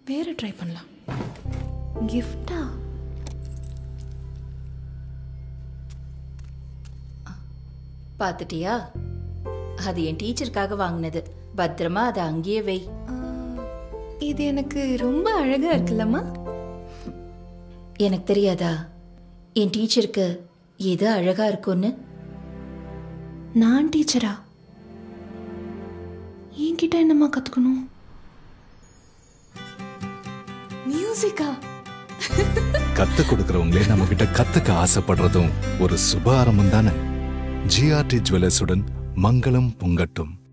வேற ட்ரை பண்ணலாம் கிஃப்டா பார்த்துட்டியா அது என் டீச்சருக்காக வாங்கினது பத்திரமா அதை அங்கேயே வை இது எனக்கு ரொம்ப அழகா இருக்குல்லம்மா எனக்கு தெரியாதா என் டீச்சருக்கு எது அழகா இருக்கும்னு நான் டீச்சரா என்கிட்ட என்னம்மா கத்துக்கணும் மியூசிக்கா கத்து கொடுக்கறவங்களே நம்ம கிட்ட கத்துக்க ஆசைப்படுறதும் ஒரு சுப ஆரம்பம் தானே ஜிஆர்டி ஜுவல்லர்ஸுடன் மங்களம் பொங்கட்டும்